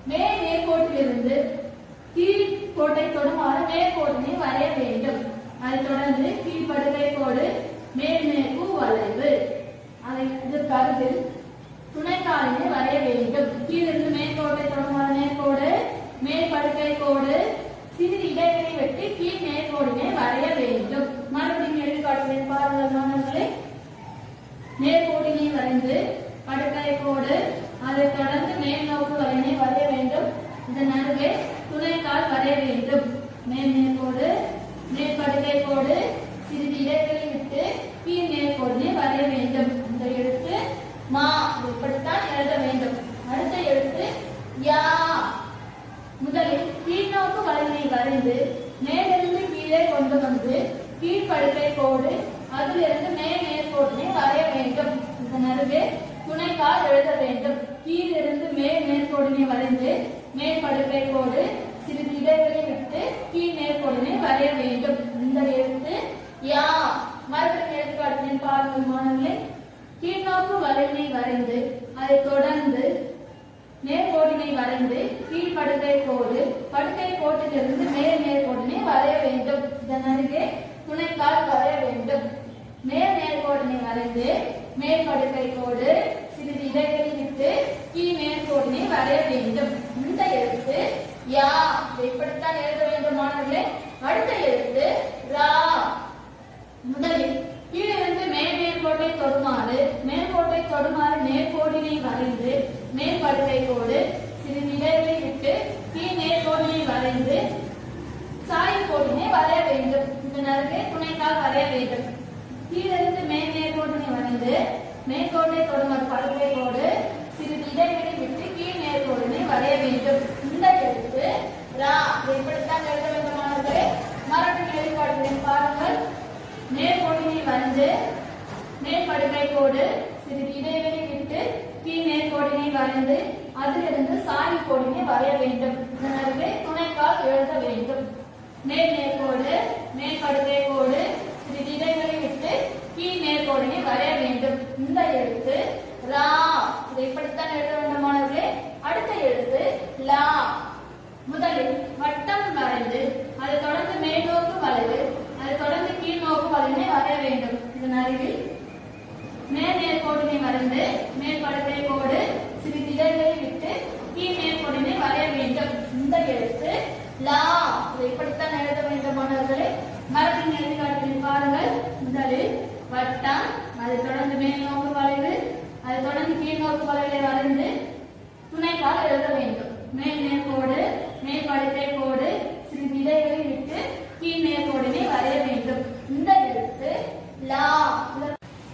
மேல் நேர்கோட்டிலிருந்து கீழ் கோட்டை தொடுமாறு நேர்கோட்டினை வரைய வேண்டும் அதைத் தொடர்ந்து கீழ்படுகை கோடு மேல் மேற்கு வளைவு அதை இதற்கு அருகில் துணைக்காலினை வரைய வேண்டும் கீழிருந்து மேற்கோட்டை தொடர்பான நேர்கோடு மேல் படுக்கை கோடு சிறிது இடைவெளி வெட்டி கீழ் நேர்கோடினை வரைய வேண்டும் மறுபடியும் எழுதிக்காட்டுகிறேன் பாருங்கள் மாணவர்களே நேர்கோடினை வரைந்து படுக்கை கோடு அதைத் தொடர்ந்து மேல் நோக்கு வரையினை வரைய வேண்டும் இதன் அருகே துணைக்கால் வரைய வேண்டும் மேல் நேர்கோடு மேல் படுக்கை கோடு சிறிது இடைவெளி விட்டு கீழ் நேர்கோடினை வரைய வேண்டும் இந்த எழுத்து மா இப்படித்தான் எழுத வேண்டும் அடுத்த எழுத்து யா முதலில் கீழ்நோக்கு வளைவினை வரைந்து மேலிருந்து கீழே கொண்டு வந்து கீழ்ப்படுக்கை கோடு அதிலிருந்து மேல் நேர்கோட்டினை வரைய வேண்டும் இதன் அருகே துணைக்கால் எழுத வேண்டும் கீழிருந்து மேல் நேர்கோடினை வரைந்து மேல் படுக்கை கோடு சிறிது இடைவெளி விட்டு கீழ் நேர்கோடினை வரைய வேண்டும் இந்த எழுத்து யா மறுபடியும் எடுத்துக்காட்டுகிறேன் பாருங்கள் மாணவர்களே கீழ்நோக்கு வளைவினை வரைந்து அதைத் தொடர்ந்து நேர்கோட்டினை வரைந்து கீழ் படுக்கை கோடு படுக்கை கோட்டிலிருந்து மேல் நேர்கோட்டினை வரைய வேண்டும் இதன் அருகே துணைக்கால் வரைய வேண்டும் மேல் நேர்கோட்டினை வரைந்து மேல் படுக்கை கோடு சிறிது இடைவெளி விட்டு கீழ் நேர்கோட்டினை வரைய வேண்டும் இந்த எழுத்து யா இதை இப்படித்தான் எழுத வேண்டும் மாணவர்களே அடுத்த எழுத்து ரா முதலில் கீழிருந்து மேல் நேர்கோட்டை தொடுமாறு மேற்கோட்டை தொடுமாறு நேர்கோடினை வரைந்து மேல் படுக்கை கோடு சிறிது இடைவெளி விட்டு கீழ் நேர்கோடினை வரைந்து சாய் கோடினை வரைய வேண்டும் இதன் அருகே துணைக்கால் வரைய வேண்டும் கீழிருந்து மேல் நேர்கோட்டினை வரைந்து மேற்கோட்டை தொடுமாறு படுக்கை கோடு சிறிது இடைவெளி விட்டு கீழ் நேர்கோடினை வரைய வேண்டும் இந்த எழுத்து ரா இதை இப்படித்தான் எழுத வேண்டும் மாணவர்களே மறுபடியும் எழுதி பாருங்கள் நேர்கோட்டினை வரைந்து மேல் படுக்கை கோடு சிறிது இடைவெளி விட்டு கீழ் நேர்கோட்டினை வரைந்து அதிலிருந்து சாய் கோடினை வரைய வேண்டும் இதன் அருகே துணைக்கால் எழுத வேண்டும் மேல் நேர்கோடு மேல் படுக்கை கோடு சிறிது இடைவெளி விட்டு கீழ் நேர்கோடினை வரைய வேண்டும் இந்த எழுத்து ரா இதை இப்படித்தான் எழுத வேண்டும் மாணவர்களே அடுத்த எழுத்து லா முதலில் வட்டம் வரைந்து அதை தொடர்ந்து மேல் நோக்கு வளைவு அதை தொடர்ந்து கீழ் நோக்கு வளைவினை வரைய வேண்டும் இதன் அருகில் மேல் நேர்கோட்டினை வரைந்து மேல் படுக்கை கோடு சிறிது இடைவெளி விட்டு கீழ் நேர்கோட்டினை வரைய வேண்டும் இந்த எழுத்து லா இதை இப்படித்தான் எழுத வேண்டும் மாணவர்களே மரபின் எழுதி காட்டுகிறேன் பாருங்கள் முதலில் வட்டம் அதை தொடர்ந்து மேல் நோக்கு வளைவு அதை தொடர்ந்து கீழ் நோக்கு வளைவை வரைந்து துணைக்கால் எழுத வேண்டும் மேல் நேர்கோடு மேல் படுக்கை கோடு சிறிது இடைவெளி விட்டு கீழ் நேர்கோடினை வரைய வேண்டும் இந்த எழுத்து லா இதற்கு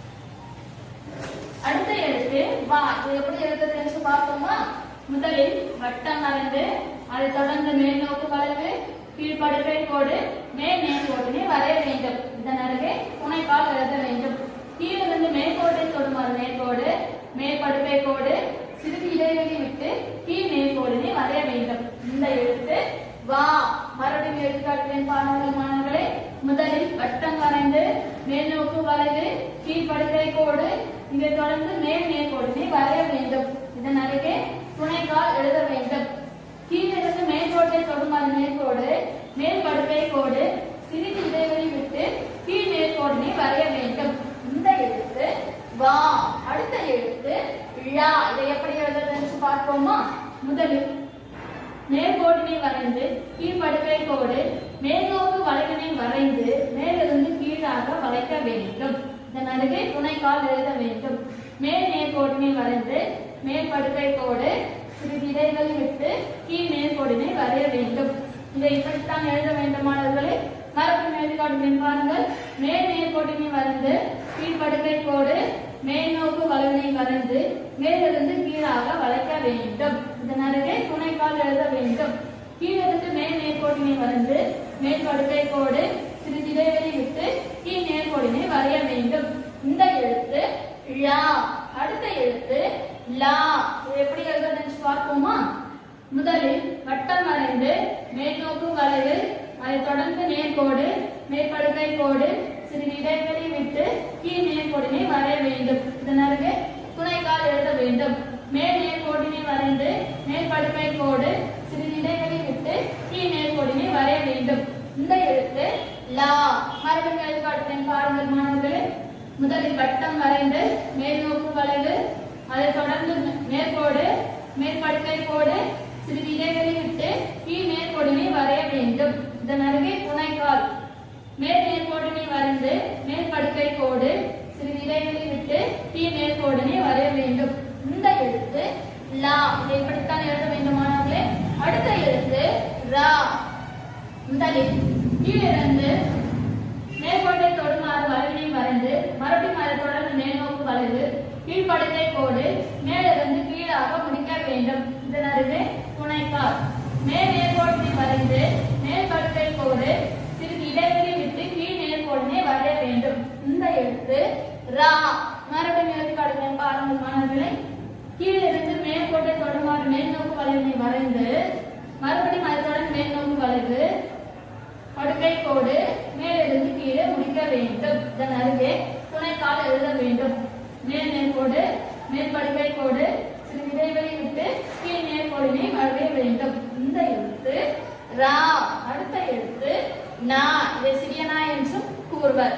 அடுத்த எழுத்து வா இது எப்படி எழுதுறதுன்னு பார்ப்போமா முதலில் வட்டம் வரைந்து அதை தொடர்ந்து மேல் நோக்கு வளைவு கீழ்படுக்கை கோடு மேல் நேர்கோட்டினை வரைய வேண்டும் இதன் அருகே துணைக்கால் எழுத வேண்டும் கீழிருந்து மேற்கோட்டை தொடுமாறு நேர்கோடு மேல் படுக்கை கோடு சிறிது இடைவெளி விட்டு கீழ் நேர்கோடினை வரைய வேண்டும் இந்த எழுத்து வா மறுபடியும் எடுத்துக்காட்டுகிறேன் பாருங்கள் மாணவர்களே முதலில் வட்டம் வரைந்து மேல் நோக்கு வளைவு கீழ்படுக்கை கோடு இதை தொடர்ந்து மேல் நேர்கோடினை வரைய வேண்டும் இதன் அருகே துணைக்கால் எழுத வேண்டும் கீழிருந்து மேற்கோட்டை தொடுமாறு நேர்கோடு மேல் படுக்கை கோடு சிறிது இடைவெளி விட்டு கீழ் நேர்கோடினை வரைய வேண்டும் இந்த எழுத்து வா அடுத்த எழுத்து ழா இதை எப்படி எழுதுறதுன்னு பார்ப்போமா முதலில் நேர்கோட்டினை வரைந்து கீழ்படுக்கை கோடு மேல்நோக்கு வளைவினை வரைந்து மேலிருந்து கீழாக வளைக்க வேண்டும் இதன் அருகே துணைக்கால் எழுத வேண்டும் மேல் நேர்கோட்டினை வரைந்து மேல் படுக்கை கோடு சிறிது இடைவெளி விட்டு கீழ் நேர்கோடினை வரைய வேண்டும் இதை இப்படித்தான் எழுத வேண்டுமானவர்களே மரபின் எழுதி காட்டுகிறேன் பாருங்கள் மேல் நேர்கோட்டினை வரைந்து கீழ்படுக்கை கோடு மேல் நோக்கு வளைவினை வரைந்து மேலிருந்து கீழாக வளைக்க வேண்டும் இதன் அருகே துணைக்கால் எழுத வேண்டும் கீழிருந்து மேல் நேர்கோட்டினை வரைந்து மேல் படுக்கை கோடு சிறிது இடைவெளி விட்டு கீழ் நேர்கோடினை வரைய வேண்டும் இந்த எழுத்து ழா அடுத்த எழுத்து லா இது எப்படி எழுதுறதுன்னு பார்ப்போமா முதலில் வட்டம் வரைந்து மேல் நோக்கு வளைவு அதை தொடர்ந்து நேர்கோடு மேற்படுக்கை கோடு சிறிது இடைவெளி விட்டு கீழ் நேர்கோடினை வரைய வேண்டும் இதன் அருகே துணைக்கால் எழுத வேண்டும் மேல் நேர்கோட்டினை வரைந்து மேல் படுக்கை கோடு சிறிது இடைவெளி விட்டு கீழ் நேர்கோட்டினை வரைய வேண்டும் இந்த எழுத்து லா மரபின் எழுதுகாட்டுதேன் பாருங்கள் மாணவர்களே முதலில் வட்டம் வரைந்து மேல் நோக்கு வளைவு அதைத் தொடர்ந்து மேற்கோடு மேற்படுக்கை கோடு சிறிது இடைவெளி விட்டு கீழ் நேர்கோடினை வரைய வேண்டும் இதன் அருகே துணைக்கால் மேல் நேர்கோடினை வரைந்து மேற்படுக்கை கோடு சிறிது இடைவெளி விட்டு கீழ் நேர்கோடினை வரைய வேண்டும் இந்த எழுத்து லா இதை இப்படித்தான் எழுத வேண்டும் மாணவர்களே அடுத்த எழுத்து ரா முதலில் கீழிருந்து மேற்கோட்டை தொடுமாறு வளைவினை வரைந்து மறுபடியும் அதை தொடர்ந்து மேல்நோக்கு வளைவு கீழ்ப்படுக்கை கோடு மேலிருந்து கீழாக முடிக்க வேண்டும் இதன் அருகே துணைக்கால் மேல் நேர்கோட்டினை வரைந்து மேல் படுக்கை கோடு சிறிது இடைவெளி விட்டு கீழ் நேர்கோடினை வரைய வேண்டும் இந்த எழுத்து ரா மறுபடியும் எழுதி காட்டுகிறேன் பாருங்கள் மாணவர்களே கீழிருந்து மேற்கோட்டை தொடுமாறு மேல்நோக்கு வளைவினை வரைந்து மறுபடியும் அதை தொடர்ந்து மேல்நோக்கு வளைவு படுக்கை கோடு மேலிருந்து கீழே முடிக்க வேண்டும் இதன் அருகே துணைக்கால் எழுத வேண்டும் மேல் நேர்கோடு மேல் படுக்கை கோடு சிறிது இடைவெளி விட்டு கீழ் நேர்கோடினை வரைய வேண்டும் இந்த எழுத்து ரா அடுத்த எழுத்து நா இதை சிறிய நா என்றும் கூறுவர்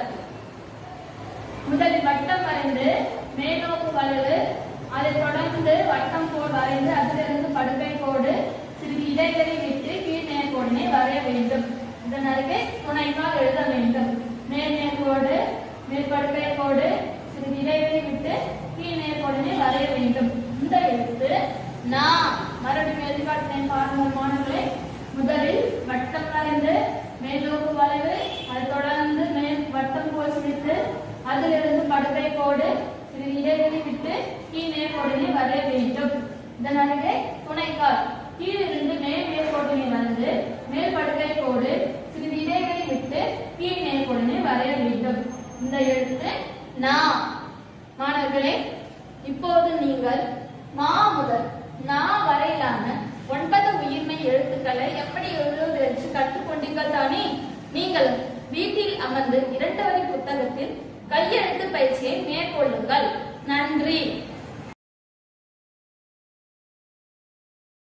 முதலில் வட்டம் வரைந்து மேல்நோக்கு வளைவு அதைத் தொடர்ந்து வட்டம் கோடு வரைந்து அதிலிருந்து படுக்கை கோடு சிறிது இடைவெளி விட்டு கீழ் நேர்கோடினை வரைய வேண்டும் இதன் அருகே துணைக்கால் எழுத வேண்டும் மேல் நேர்கோடு மேல் படுக்கை கோடு சிறிது இடைவெளி விட்டு கீழ் நேர்கோடினை வரைய வேண்டும் இந்த எழுத்து நா மறுபடியும் எழுதிக்காட்டினேன் பாருங்கள் மாணவர்களே முதலில் வட்டம் வரைந்து மேல்நோக்கு வளைவு அதைத் தொடர்ந்து மேல் வட்டம் போல் சிரித்து அதிலிருந்து படுக்கை கோடு சிறிது இடைவெளி விட்டு கீழ் நேர்கோடினை வரைய வேண்டும் இதன் அருகே துணைக்கால் கீழிருந்து மேல் நேர்கோட்டினை வரைந்து மேல் படுக்கை கோடு சிறிது இடைவெளி விட்டு கீழ் நேர்கோடினை வரைய வேண்டும் இந்த எழுத்து நா மாணவர்களே இப்போது நீங்கள் மா முதல் நா வரையிலான ஒன்பது உயிர்மை எழுத்துக்களை எப்படி எழுதுவது என்று கற்றுக்கொண்டீர்கள் தானே நீங்கள் வீட்டில் அமர்ந்து இரண்டு வரி புத்தகத்தில் கையெழுத்து பயிற்சியை மேற்கொள்ளுங்கள் நன்றி